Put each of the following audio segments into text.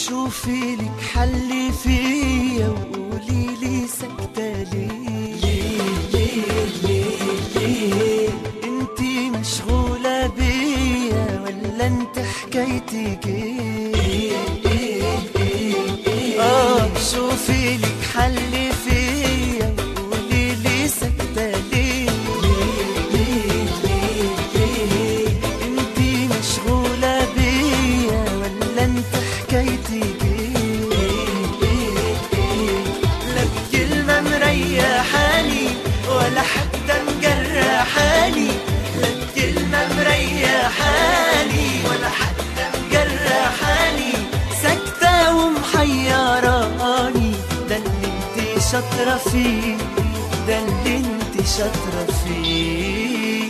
شوفي لك حل فيا وقولي لي سكتة ليه ليه ليه ليه ليه انتي مشغولة بيا ولا انت حكايتك ايه ايه ايه ايه اه شوفي لك حل فيا وقولي لي سكتة ليه ليه ليه ليه انتي مشغولة بيا ولا انت حكايتك ايه لا بكلمة مريحاني ولا حتى مجرحاني لا بكلمة مريحاني ولا حتى مجرحاني ساكتة ومحيراني ده اللي انت شاطرة فيه ده اللي انت شاطرة فيه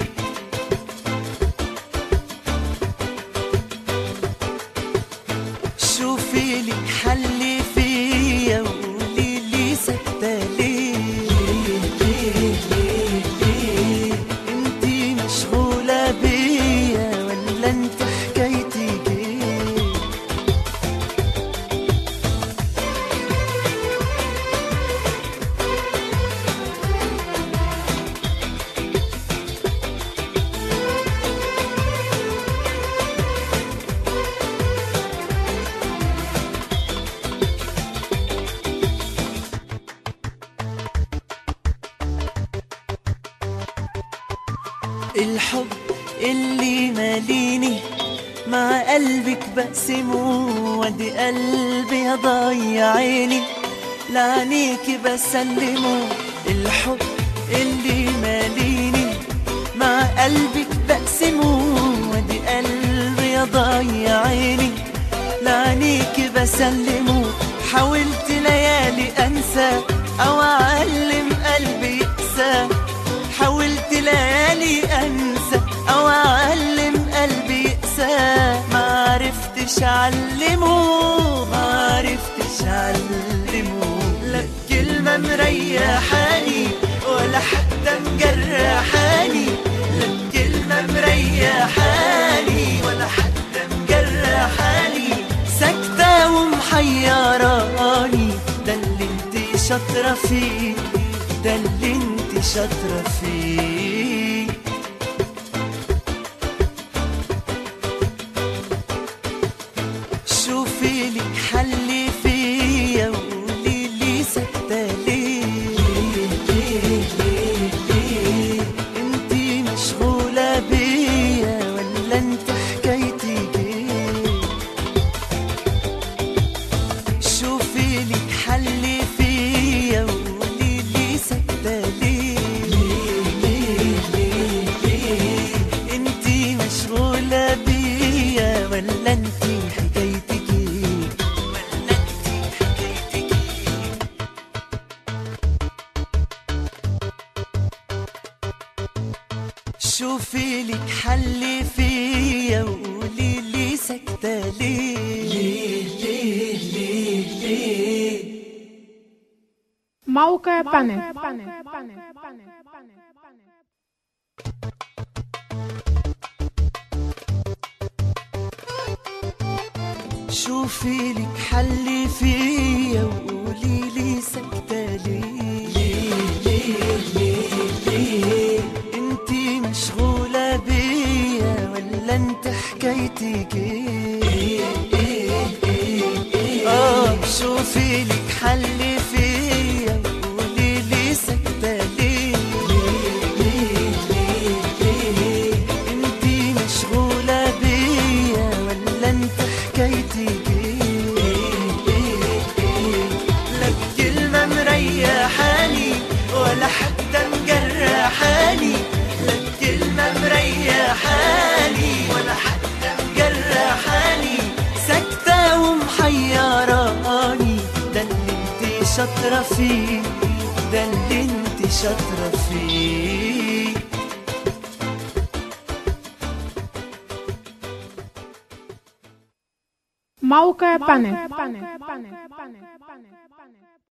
شوفي لك حل فيا وقولي لي سكتة ليه ليه ليه ليه انتي مشغولة بيا ولا انت حكايتك ايه الحب اللي ماليني مع قلبك بقسمه وادي قلبي هضيع عيني لعنيكي بسلمه الحب اللي ماليني مع قلبك بقسمه وادي قلبي هضيع عيني لعنيكي بسلمه حاولت ليالي انسى او اعلم قلبي يقسى حاولت ليالي انسى او اعلم قلبي يقسى ما عرفتش اعلمه ما عرفتش اعلمه لا بكلمه مريحاني ولا حتى مجرحاني لا بكلمه مريحاني ولا حتى مجرحاني ساكتة ومحيراني ده اللي انت شاطرة فيه ده اللي انت شاطرة فيه شوفي لك حل فيا وقولي لي سكتة ليه ليه ليه ليه انتي مشغولة بيا ولا انت حكايتك ايه شوفي لك حل فيا وقولي لي سكتة ليه ليه ليه ليه انتي مشغولة بيا ولا انتي حكايتك ايه ولا انتي حكايتك ايه شوفي لك حل فيا وقولي لي سكتة ليه ليه ليه ليه ليه موقع بانل شوفي لك حل فيا وقولي لي سكتة ليه ليه ليه ليه ليه انتي مشغولة بيا ولا انت حكايتك ايه ايه ايه ايه اه شوفي لك حل فيا وقولي لي سكتة ليه ليه ليه ليه انتي مشغولة بيا ولا انت حكايتك ايه لا بكلمة مريحاني ولا حتى مجرحاني لا بكلمة مريحاني ولا حتى مجرحاني ساكتة ومحيراني ده اللي انت شاطرة فيه ده اللي انت شاطرة فيه موقع بانل